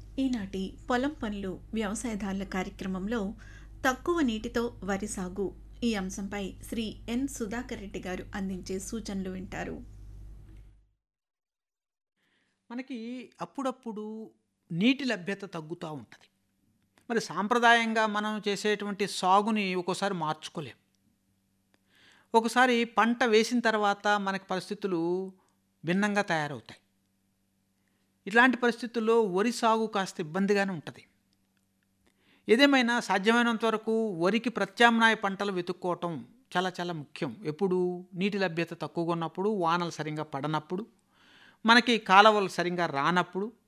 ఈనాటి పొలం పనులు వ్యవసాయదారుల కార్యక్రమంలో తక్కువ నీటితో వరి సాగు ఈ అంశంపై శ్రీ ఎన్ సుధాకర్ రెడ్డి గారు అందించే సూచనలు వింటారు మనకి అప్పుడప్పుడు నీటి లభ్యత తగ్గుతూ ఉంటుంది మరి సాంప్రదాయంగా మనం చేసేటువంటి సాగుని ఒక్కోసారి మార్చుకోలేం ఒకసారి పంట వేసిన తర్వాత మనకి పరిస్థితులు భిన్నంగా తయారవుతాయి ఇట్లాంటి పరిస్థితుల్లో వరి సాగు కాస్త ఇబ్బందిగానే ఉంటుంది ఏదేమైనా సాధ్యమైనంత వరకు వరికి ప్రత్యామ్నాయ పంటలు వెతుక్కోవటం చాలా చాలా ముఖ్యం ఎప్పుడు నీటి లభ్యత తక్కువగా ఉన్నప్పుడు వానలు సరిగా పడనప్పుడు మనకి కాలువలు సరిగా రానప్పుడు